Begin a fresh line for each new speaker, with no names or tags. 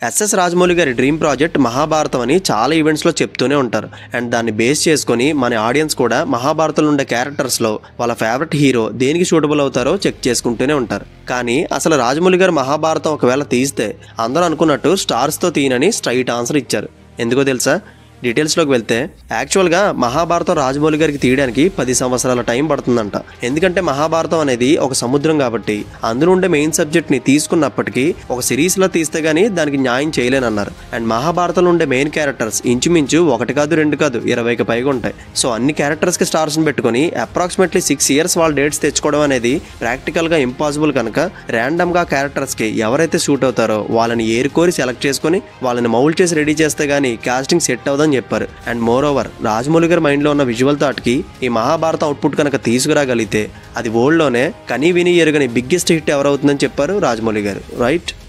SS Rajamouli గారి dream project Mahabharatam అని చాలా ఈవెంట్స్లో చెప్తూనే ఉంటారు అండ్ దాన్ని బేస్ చేసుకొని మన ఆడియన్స్ కూడా మహాభారతంలో ఉండే క్యారెక్టర్స్లో వాళ్ళ ఫేవరెట్ హీరో దేనికి సూటబుల్ అవుతారో చెక్ చేసుకుంటూనే ఉంటారు కానీ అసలు రాజమౌళి గారు మహాభారతం ఒకవేళ తీస్తే అందరూ అనుకున్నట్టు స్టార్స్తో తీయనని స్ట్రైట్ ఆన్సర్ ఇచ్చారు ఎందుకో తెలుసా డీటెయిల్స్లోకి వెళ్తే యాక్చువల్గా మహాభారతం రాజమౌళి గారికి తీయడానికి పది సంవత్సరాల టైం పడుతుందంట ఎందుకంటే మహాభారతం అనేది ఒక సముద్రం కాబట్టి అందులో ఉండే మెయిన్ సబ్జెక్ట్ని తీసుకున్నప్పటికీ ఒక సిరీస్లో తీస్తే గానీ దానికి న్యాయం చేయలేనన్నారు అండ్ మహాభారతంలో ఉండే మెయిన్ క్యారెక్టర్స్ ఇంచుమించు ఒకటి కాదు రెండు కాదు ఇరవైకి పైగా ఉంటాయి సో అన్ని క్యారెక్టర్స్కి స్టార్స్ని పెట్టుకొని అప్రాక్సిమేట్లీ సిక్స్ ఇయర్స్ వాళ్ళ డేట్స్ తెచ్చుకోవడం అనేది ప్రాక్టికల్గా ఇంపాసిబుల్ కనుక ర్యాండమ్గా క్యారెక్టర్స్కి ఎవరైతే సూట్ అవుతారో వాళ్ళని ఏరుకోరి సెలెక్ట్ చేసుకొని వాళ్ళని మౌల్డ్ చేసి రెడీ చేస్తే గానీ కాస్టింగ్ సెట్ అవుదని చెప్పారు అండ్ మోర్ ఓవర్ రాజమౌళి గారి మైండ్లో ఉన్న విజువల్ థాట్కి ఈ మహాభారత అవుట్పుట్ కనుక తీసుకురాగలిగితే అది వరల్డ్లోనే కనీ విని ఎరుగని బిగ్గెస్ట్ హిట్ ఎవరవుతుందని చెప్పారు రాజమౌళి గారు రైట్